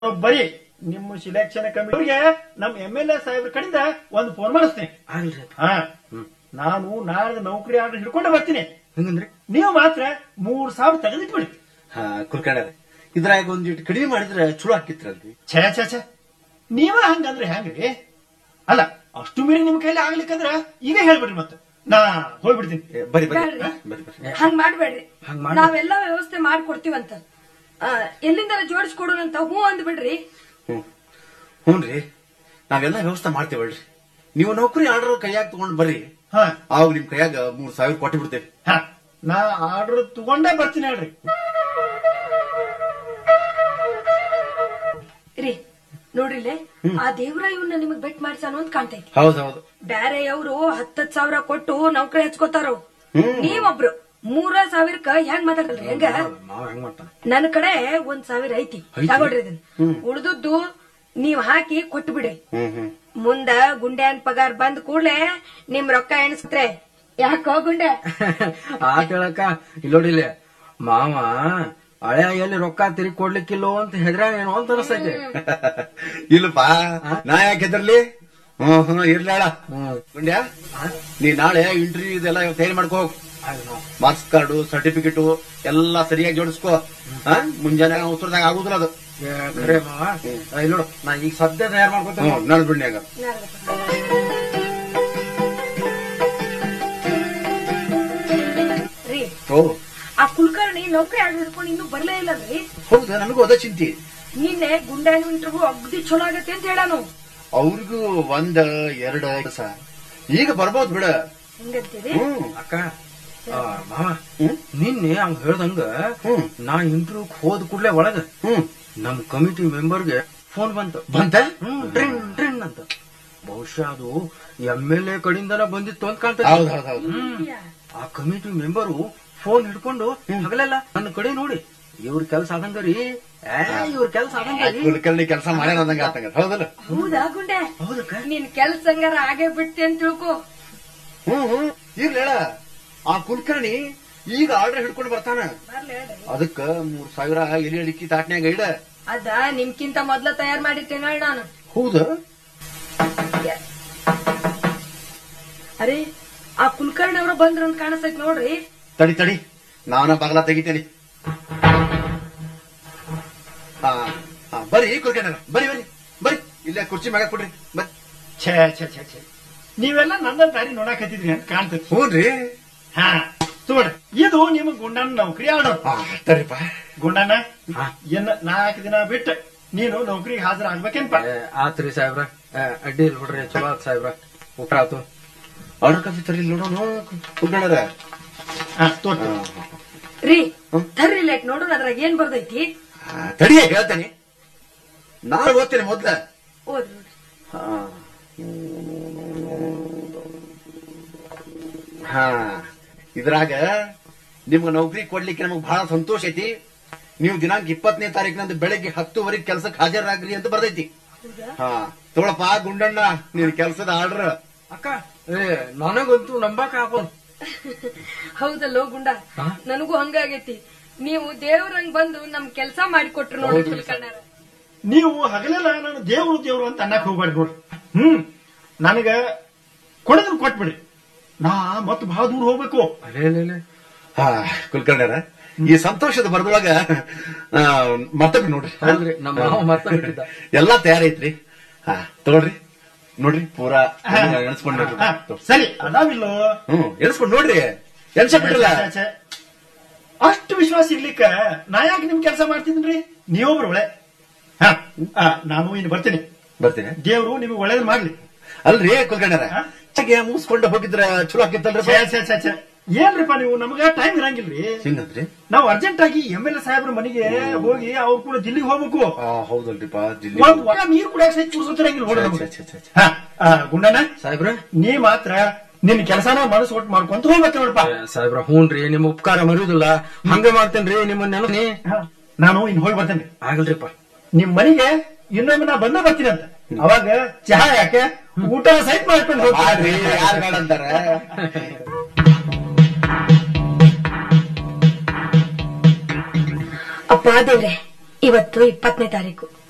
ಬರೀ ನಿಮ್ಮ ಸಿಲೆಕ್ಷನ್ ಕಮಿಟಿಗೆ ನಮ್ಮ ಎಂ ಎಲ್ ಎ ಸಾಹೇಬ್ರ ಕಡೆಯಿಂದ ಒಂದು ಫೋನ್ ಮಾಡಿಸ್ತೇನೆ ಆಗ್ಲ್ರಿ ಹಾ ನಾನು ನಾಳೆ ನೌಕರಿ ಆರ್ಡರ್ ಹಿಡ್ಕೊಂಡು ಬರ್ತೀನಿ ಹೆಂಗಂದ್ರಿ ನೀವು ಮಾತ್ರ ಮೂರ್ ಸಾವಿರ ತೆಗೆದಿಟ್ಬಿಡಿ ಹಾ ಕುಲ್ಕರ್ಣ ಇದ್ರಾಗ ಒಂದಿಟ್ಟು ಕಡಿಮೆ ಮಾಡಿದ್ರೆ ಚಲೋ ಆಕಿತ್ರಲ್ರಿ ಛೇ ಛೇ ಛೇ ನೀವ ಹಂಗಂದ್ರೆ ಹೆಂಗ್ರಿ ಅಲ್ಲ ಅಷ್ಟು ಮೀರಿ ನಿಮ್ ಕೈಲಿ ಆಗ್ಲಿಕ್ಕಂದ್ರ ಈಗ ಹೇಳ್ಬಿಡ್ರಿ ಮತ್ತೆ ನಾ ಹೋಗ್ಬಿಡ್ತೀನಿ ಏ, ಬರ್ರಿ ಬರ್ರಿ ಬ್ಯಾಡ್ರಿ. ಬರ್ರಿ ಬರ್ರಿ ಹಂಗ್ ಮಾಡ್ಬೇಡ್ರಿ ಹಂಗ್ ಮಾಡ್- ನಾವೆಲ್ಲ ವ್ಯವಸ್ಥೆ ಮಾಡ್ಕೊಡ್ತೀವಂತ ಆ, ಎಲ್ಲಿಂದ ಜೋಡಿಸ್ಕೊಡೋಣಂತ ಹ್ಞೂ ಅಂದ್ಬಿಡ್ರಿ ಹ್ಮ್ ಹ್ಞೂನ್ರಿ ನಾವೆಲ್ಲ ವ್ಯವಸ್ಥೆ ಮಾಡ್ತೇವಲ್ರಿ ನೀವು ನೌಕರಿ ಆರ್ಡರ್ ಕೈಯಾಗ ತಗೊಂಡ್ ಬರ್ರಿ ಹಾ ಅವಾಗ ನಿಮ್ ಕೈಯಾಗ ಮೂರ್ ಸಾವಿರ ಕೊಟ್ಟು ಬಿಡ್ತೇವೆ ಹಾ ನಾ ಆರ್ಡರ್ ತಗೊಂಡೇ ಬರ್ತೀನಿ ಹೇಳ್ರಿ ರೀ ನೋಡ್ರಿಲೆ ಆ ದೇವ್ರ ಇವನ್ನ ನಿಮಗ್ ಬೆಟ್ ಮಾಡ್ಸಾನು ಅಂತ ಕಾಣ್ತೈತಿ ಹೌದ್ ಹೌದು ಬ್ಯಾರೆ ಅವರು ಹತ್ತತ್ ಸಾವಿರ ಕೊಟ್ಟು ನೌಕರಿ ಹಚ್ಕೋತಾರೋ ಹ್ಮ್. ನೀವೊಬ್ರು ಮೂರ ಸಾವಿರಕ್ಕ ಹೆಂಗ್ ಮಾತಾಡಲ್ರಿ ಹೆಂಗ ಮಾವ ಹೆಂಗ್ ಮಾಡ್ತಾನ ನನ್ನ ಕಡೆ ಒಂದ್ ಸಾವಿರ ಐತಿ ಐತಿ? ತಗೊಳ್ರಿ ಇದನ್ನ ಉಳ್ದದ್ದು ನೀವ್ ಹಾಕಿ ಕೊಟ್ಟು ಬಿಡ್ರಿ ಹ್ಮ್ ಹ್ಮ್ ಮುಂದ ಗುಂಡ್ಯಾನ್ ಪಗಾರ್ ಬಂದ್ ಕೂಡ್ಲೆ ನಿಮ್ ರೊಕ್ಕ ಎಣಿಸ್ತ್ರೆ ಯಾಕೋ ಗುಂಡೆ ಆ ಕೇಳಕ್ಕ ಇಲ್ಲೋಡಿಲೆ ಮಾವ ಹಳೆ ಎಲ್ಲಿ ರೊಕ್ಕ ತಿರುಗಿ ಕೊಡ್ಲಿಕ್ಕಿಲ್ಲೋ ಅಂತ ಹೆದ್ರ ಏನೋ ಅಂತ ಅನಿಸ್ತೈತೆ ಇಲ್ಲಪ್ಪ ನಾ ಯಾಕೆ ಹೆದರ್ಲಿ ಹ್ಮ್ ಹ್ಮ್ ಇರ್ಲಾಳ ಹ್ಮ್ ಗುಂಡ್ಯಾ ನೀ ನಾಳೆ ಇಂಟರ್ವ್ಯೂ ಇದೆಲ್ಲ ತಯಾರಿ ಮಾಡ್ಕೋ ಹೋಗ್. ಮಾರ್ಕ್ಸ್ ಕಾರ್ಡು ಸರ್ಟಿಫಿಕೇಟ್ ಎಲ್ಲ ಸರಿಯಾಗಿ ಜೋಡಿಸ್ಕೋ ಹಾ ಮುಂಜಾನೆ ಉತ್ತರದಾಗ ಆಗುದಿಲ್ಲ ಅದು ಏ, ಖರೆ ಮಾವ ಆ, ಇಲ್ಲೋಡು ನಾ ಈಗ ಸದ್ಯ ತಯಾರು ಮಾಡ್ಕೊತೇನೆ ಹ್ಮ್ ನಾನು ಬಿಡ್ನ್ಯಾಗ ರೀ ಓ ಆ ಕುಲಕರ್ಣಿ ನೌಕರಿ ಆಡ್ ಹಿಡ್ಕೊಂಡು ಇನ್ನೂ ಬರ್ಲೇ ಇಲ್ಲ ರೀ ಹೌದಾ ನನಗೂ ಅದ ಚಿಂತಿ ನಿನ್ನೆ ಗುಂಡ್ಯಾನ್ ಇಂಟರ್ವ್ಯೂ ಅಗ್ದಿ ಚಲೋ ಆಗತ್ತೆ ಅಂತ ಹೇಳಾನು ಅವ್ರಿಗೂ ಒಂದ್ ಎರಡ್ ಕೆಲಸ ಈಗ ಬರ್ಬೋದು ಬಿಡ ಹಿಂಗಂತೀರಿ ಹ್ಮ್ ಅಕ್ಕ ಆ, ಮಾವ ಹ್ಮ್ ನಿನ್ನೆ ಅವ್ನ್ ಹೇಳ್ದಂಗ ಹ್ಮ್ ನಾ ಇಂಟರ್ವ್ಯೂ ಹೋದ ಕೂಡ್ಲೆ ಒಳಗ ಹ್ಮ್ ನಮ್ ಕಮಿಟಿ ಮೆಂಬರ್ಗೆ ಫೋನ್ ಬಂತು ಬಂತ ಹ್ಮ್ ಟ್ರಿನ್ ಟ್ರಿನ್ ಅಂತ ಬಹುಶಃ ಅದು ಎಂ ಎಲ್ ಎ ಕಡೆಯಿಂದನ ಬಂದಿತ್ತು ಅಂತ ಹೌದ್ ಕಾಣ್ತದೆ ಹೌದ್ ಹೌದು ಹ್ಮ್ ಆ ಕಮಿಟಿ ಮೆಂಬರು ಫೋನ್ ಹಿಡ್ಕೊಂಡು ಹಗಲೆಲ್ಲ ನನ್ನ ಕಡೆ ನೋಡಿ ಇವ್ರ ಕೆಲ್ಸ ಆದಂಗ ರೀ ಏ ಇವ್ರ ಕೆಲ್ಸ ಆದಂಗ ರೀ ಕುಲಕರ್ಣಿ ಕೆಲಸ ಮಾಡ್ಯಾನ ಅಂದಂಗ ಆತಂಗ ಹೌದಲ್ಲ ಹೌದಾ ಗುಂಡೆ ಹೌದಕ್ಕ ನಿನ್ ಕೆಲ್ಸ ಹಂಗಾರ ಆಗೇ ಬಿಡ್ತಿ ಅಂತ ತಿಳ್ಕೊ ಹ್ಮ್ ಹ್ಮ್ ಇರ್ಲೇಳ ಆ ಕುಲಕರ್ಣಿ ಈಗ ಆರ್ಡರ್ ಹಿಡ್ಕೊಂಡು ಬರ್ತಾನ ಬರ್ಲಿ ಹೇಳ್ರಿ. ಅದಕ್ಕ ಮೂರ್ ಸಾವಿರ ಎಲಿ ಅಡಿಕೆ ತಾಟ್ನ್ಯಾಗ ಇಡ ಅದ ನಿಮ್ಕಿಂತ ಮೊದ್ಲ ತಯಾರ್ ಮಾಡಿಟ್ಟೇನ ನಾನು ಹೌದ ಅರೆ ಆ ಕುಲಕರ್ಣಿ ಅವ್ರ ಬಂದ್ರ ಅಂತ ಕಾಣಿಸ್ತೈತ್ ನೋಡ್ರಿ ತಡಿ ತಡಿ ನಾನ ಬಾಗಲ ತೆಗಿತೇನೆ ಹಾ ಹಾ ಬರ್ರಿ ಕುಲಕರ್ಣ ಬರ್ರಿ ಬರ್ರಿ ಬರ್ರಿ ಇಲ್ಲೇ ಕುರ್ಚಿ ಮ್ಯಾಗ ಕೊಡ್ರಿ ಬರ್ರಿ ಛೇ ಛೇ ಛೇ ಛೇ ನೀವೆಲ್ಲ ನನ್ನ ದಾರಿ ನೋಡಾಕತ್ತಿದ್ರಿ ಅಂತ ಕಾಣ್ತೈತಿ ಹ್ಞೂನ್ರಿ ಹಾ ತಗೊಳ್ರಿ ಇದು ನಿಮ್ ಗುಂಡನ ನೌಕರಿ ಆರ್ಡರ್ ಹಾ ತರಿಪ್ಪ ಗುಂಡನ ಹಾ. ಏನ್ ನಾಲ್ಕು ದಿನ ಬಿಟ್ಟು ನೀನು ನೌಕರಿಗೆ ಹಾಜರಾಗ್ಬೇಕೇನ್ಪ ಏ, ಆತ್ರಿ ಸಾಹೇಬ್ರ ಏ, ಅಡ್ಡಿ ಇಲ್ ಬಿಡ್ರಿ ಚಲೋ ಆತ್ ಸಾಹೇಬ್ರ ಊಟ ಆತು ಆರ್ಡರ್ ಕಾಫಿ ತರಿ ನೋಡೋಣ ಕುಲಕರ್ಣರ ಹಾ ತೋಟ ರೀ ತರ್ರಿ ಲೇಟ್ ನೋಡೋಣ ಅದ್ರಾಗ ಏನ್ ಬರ್ದೈತಿ ತಡಿ ಹೇಳ್ತೇನೆ ನಾನು ಓದ್ತೇನೆ ಮೊದ್ಲ ಓದ್ರಿ ನೋಡ್ರಿ. ಹಾ. ಹಾ ಇದ್ರಾಗ ನಿಮ್ಗೆ ನೌಕರಿ ಕೊಡ್ಲಿಕ್ಕೆ ನಮಗ್ ಬಹಳ ಸಂತೋಷ ಐತಿ ನೀವು ದಿನಾಂಕ ಇಪ್ಪತ್ತನೇ ತಾರೀಕಿನಂದು ಬೆಳಗ್ಗೆ ಹತ್ತುವರೆಗೆ ಕೆಲ್ಸಕ್ಕೆ ಹಾಜರಾಗ್ರಿ ಅಂತ ಬರ್ದೈತಿ ಹಾ ತಗೊಳಪ್ಪ ಗುಂಡಣ್ಣ ನಿನ್ ಕೆಲ್ಸದ ಆರ್ಡರ್ ಅಕ್ಕ ಏ ನನಗಂತೂ ನಂಬಕ್ ಆಗೋಲ್ ಹೌದಲ್ಲೋ ಗುಂಡ ನನಗೂ ಹಂಗಾಗೈತಿ ನೀವು ದೇವ್ರಂಗ್ ಬಂದು ನಮ್ ಕೆಲ್ಸ ಮಾಡಿಕೊಟ್ರು ನೋಡಿ ಕುಲಕರ್ಣರ ನೀವು ಹಗಲೆಲ್ಲ ನಾನು ದೇವ್ರು ದೇವ್ರು ಅಂತ ಅನ್ನಕ್ ಹೋಗ್ಬೇಡಿ ನೋಡ್ರಿ ಹ್ಮ್ ನನಗ ಕೊಡದನ್ ಕೊಟ್ಬಿಡಿ ನಾ ಮತ್ ಬಹಳ ದೂರ ಹೋಗ್ಬೇಕು ಅಲೇ ಅಲೇ, ಅಲೇ. ಹಾ ಕುಲ್ಕರ್ಣ್ಯರ ಈ ಸಂತೋಷದ ಬರದೊಳಗ ಮರ್ತಬಿ ನೋಡ್ರಿ ಹೌದ್ರಿ ನಮ್ಮ ಮಾವ ಮರ್ತ ಬಿಟ್ಟಿದ್ದ ಎಲ್ಲಾ ತಯಾರೈತ್ರಿ ಹಾ ತಗೊಳ್ರಿ ನೋಡ್ರಿ ಪೂರಾ ಎಣಿಸ್ಕೊಂಡ್ ನೋಡ್ರಿ ಹಾ, ಸರಿ ಅದಾವಿಲ್ಲೋ ಹ್ಮ್ ಎಣಿಸ್ಕೊಂಡ್ ನೋಡ್ರಿ ಎಣ್ಸ ಬಿಡ್ರಲ್ಲ ಛೆ, ಛೆ. ಅಷ್ಟು ವಿಶ್ವಾಸ ಇರ್ಲಿಕ್ಕ ನಾ ಯಾಕೆ ನಿಮ್ ಕೆಲಸ ಮಾಡ್ತಿದ್ರಿ ನೀವೊಬ್ರು ಒಳ್ಳೆ ಹಾ ಆ, ನಾನು ಇನ್ನು ಬರ್ತೀನಿ ಬರ್ತೀನಿ ದೇವ್ರು ನಿಮಗೆ ಒಳ್ಳೇದ್ ಮಾಡ್ಲಿ ಅಲ್ರಿ ಕುಲ್ಕರ್ಣ್ಯರ ಹಾ? ಚಗೆ ಮುಗಿಸ್ಕೊಂಡು ಹೋಗಿದ್ರ ಚಲೋ ಆಕಿತ್ತಲ್ರಿ ಛೆ, ಛೆ, ಛೆ, ಛೆ. ಏನ್ರಿಪ್ಪ ನೀವು ನಮಗ ಟೈಮ್ ಇರಂಗಿಲ್ರಿ ಹಿಂಗಂದ್ರಿ ನಾವು ಅರ್ಜೆಂಟ್ ಆಗಿ ಎಂ ಎಲ್ ಎ ಸಾಹೇಬ್ರ ಮನೆಗೆ ಹೋಗಿ ಅವ್ರು ಕೂಡ ದಿಲ್ಲಿಗೆ ಹೋಗ್ಬೇಕು ಆ ಹೌದಲ್ರಿಪ್ಪ ಜಿಲ್ಲಿ ಒಂದ್ ವಾರ ನೀರ್ ಕುಡಿಯಕ್ ಸಹಿತ ಚೂರ್ಸೋತಿರಂಗಿಲ್ಲ ನೋಡ್ರಿ ನಮ್ಗೆ. ಛೆ, ಛೆ, ಛೆ, ಛೆ. ಹಾ, ಆ, ಗುಂಡಣ್ಣ ಸಾಹೇಬ್ರ ನೀ ಮಾತ್ರ ನಿನ್ ಕೆಲಸನ ಮನಸ್ಸು ಒಟ್ಟು ಮಾಡ್ಕೊಂತ ಹೋಗ್ಬೇಕು ನೋಡಪ್ಪ ಏ, ಸಾಹೇಬ್ರ ಹೂನ್ರಿ ನಿಮ್ ಉಪಕಾರ ಮರಿಯುದಿಲ್ಲ ಹಂಗ ಮಾಡ್ತೇನ್ರಿ ನಿಮ್ಮ ನೆನಪಿ ಹಾ, ನಾನು ಇನ್ ಹೋಗಿ ಬರ್ತೇನೆ ಆಗಲ್ರಿಪ್ಪ ನಿಮ್ ಮನೆಗೆ ಇನ್ನೊಮ್ಮೆ ನಾ ಬಂದ ಬರ್ತೀನಿ ಅಂತ ಅವಾಗ ಚಹಾ ಯಾಕೆ ಊಟ ಸಹಿತ ಮಾಡ್ಕೊಂಡು ಮಾಡ್ರಿ ಹೋಗ್ತೀನಿ ಯಾರು ಬೇಡ ಅಂತಾರ ಅಪ್ಪ ದೇವ್ರೆ ಇವತ್ತು ಇಪ್ಪತ್ತನೇ ತಾರೀಕು